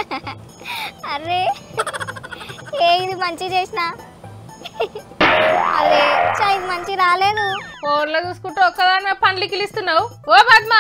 అరే ఏ ఇది మంచి చేసిన అరే చా ఇది మంచి రాలేదు ఫోన్లో చూసుకుంటూ ఒక్కదాన్ని పండ్లు కిలిస్తున్నావు ఓ పద్మ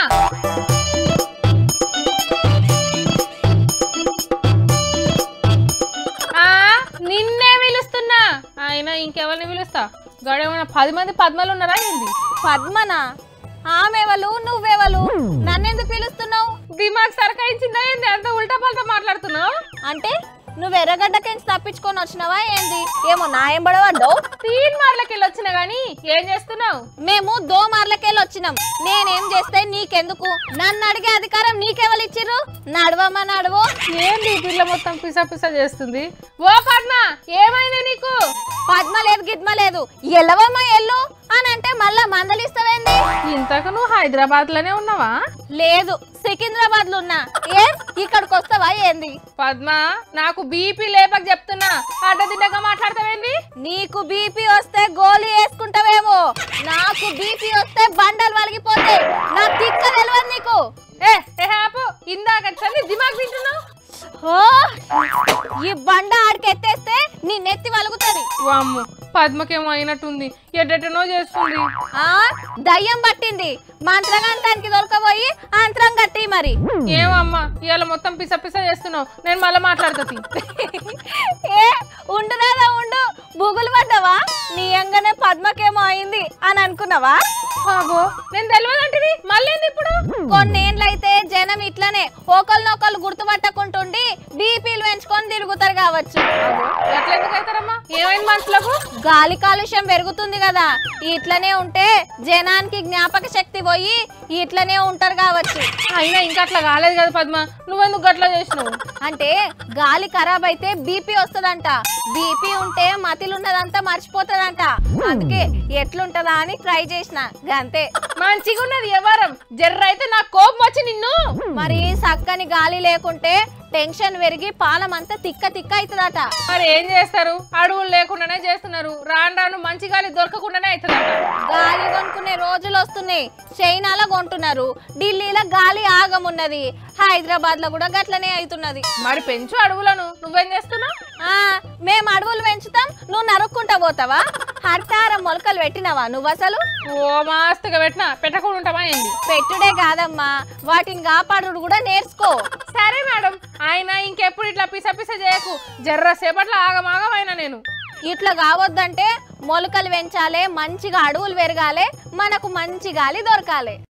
ఆ, నిన్నే పిలుస్తున్నా ఆయన ఇంకెవరిని పిలుస్తా గడేమన్నా పది మంది పద్మలు ఉన్నారా ఏంది పద్మనా ఆమెవలు నువ్వెవలు నన్నెందుకు పిలుస్తున్నావు దిమాగ్ సరకాయించిందా ఏంది అంత ఉల్టా పల్టా మాట్లాడుతున్నావు అంటే నువ్వు ఎర్రగడ్డకించి తప్పించుకొని వచ్చినావా ఏంది ఏమో నా ఎంబడవడ్డావు తీన్ మార్లకెళ్ళి వచ్చినా గానీ ఏం చేస్తున్నావు మేము దోమార్లకెళ్ళి వచ్చినాం నేనేం చేస్తే నీకెందుకు నన్ను అడిగే అధికారం నీకెవరు ఇచ్చిర్రు నడవమ్మా నడువు ఏంది ఈ పిల్ల మొత్తం పిసా పిసా చేస్తుంది ఓ పద్మ ఏమైంది నీకు పద్మ లేదు గిద్మ లేదు ఎల్లవమ్మా ఎల్లు అని అంటే మళ్ళా మందలిస్తావేంది ఇంతకు నువ్వు హైదరాబాద్ లోనే ఉన్నావా లేదు సికింద్రాబాద్ లో ఉన్నా ఏ ఇక్కడికి వస్తావా ఏంది పద్మ నాకు బీపీ లేపక చెప్తున్నా అడ్డదిడ్డగా మాట్లాడతావేంది నీకు బీపీ వస్తే గోళీ వేసుకుంటావేమో నాకు బీపీ వస్తే బండలు వలిగిపోతాయి నా తిక్క తెలియదు నీకు ఏ ఏ ఆపు ఇందాక చల్లి దిమాగ్ తింటున్నావు ఓ, ఈ బండ ఆడికి ఎత్తేస్తే నీ నెత్తి వలుగుతుంది వామ్ము పద్మకేమో అయినట్టుంది ఎడ్డెట్టనో చేస్తుంది ఆ దయ్యం పట్టింది మంత్రగంటానికి దొరకబోయి అంతరం కట్టి మరి ఏమమ్మా ఇవాళ మొత్తం పిస పిస చేస్తున్నావు నేను మళ్ళీ మాట్లాడుతుంది ఏ ఉండు రాదా ఉండు బుగులు పడ్డావా నీ ఎంగనే పద్మకేమో అయింది అని అనుకున్నావా ఆగో నేను తెలియదంటివి మళ్ళీ ఏంది ఇప్పుడు కొన్నేళ్ళైతే జనం ఇట్లనే ఒకళ్ళనొకళ్ళు గుర్తుపట్టకుంటుండి బీపీలు పెంచుకొని తిరుగుతారు కావచ్చు ఎట్లా ఎందుకు అవుతారమ్మా ఏమైంది మనుషులకు గాలి కాలుష్యం పెరుగుతుంది కదా ఇట్లనే ఉంటే జనానికి జ్ఞాపక శక్తి పోయి ఇట్లనే ఉంటారు కావచ్చు అయినా ఇంకా అట్లా కాలేదు కదా పద్మ నువ్వెందుకు గట్లా చేసినావు అంటే గాలి ఖరాబ్ అయితే బీపీ వస్తుందంట బీపీ ఉంటే మతిలున్నదంతా మర్చిపోతుందంట అందుకే ఎట్లుంటదా అని ట్రై చేసిన గంతే మంచిగా ఉన్నది ఎవరం జర్ర అయితే నాకు కోపం వచ్చి నిన్ను మరి చక్కని గాలి లేకుంటే టెన్షన్ పెరిగి పాలమంతా తిక్క తిక్క అవుతుందట మరి ఏం చేస్తారు అడవులు లేకుండానే చేస్తున్నారు రాను రాను మంచి గాలి దొరకకుండానే అవుతుందట గాలి కొనుక్కునే రోజులు వస్తున్నాయి చైనాలో కొంటున్నారు ఢిల్లీలో గాలి ఆగమున్నది హైదరాబాద్ లో కూడా గట్లనే అవుతున్నది మరి పెంచు అడవులను నువ్వేం చేస్తున్నావు ఆ మేము అడవులు పెంచుతాం నువ్వు నరుక్కుంటా పోతావా హర్తారం మొలకలు పెట్టినవా నువ్వు అసలు ఓ మాస్తుగా పెట్టినా పెట్టకుండా ఉంటామా ఏంది పెట్టుడే కాదమ్మా వాటిని కాపాడుడు కూడా నేర్చుకో సరే మేడం ఆయన ఇంకెప్పుడు ఇట్లా పిస పిస చేయకు జర్ర సేపట్లో ఆగమాగమైనా నేను ఇట్లా కావద్దంటే మొలకలు పెంచాలే మంచిగా అడవులు పెరగాలి మనకు మంచి గాలి దొరకాలి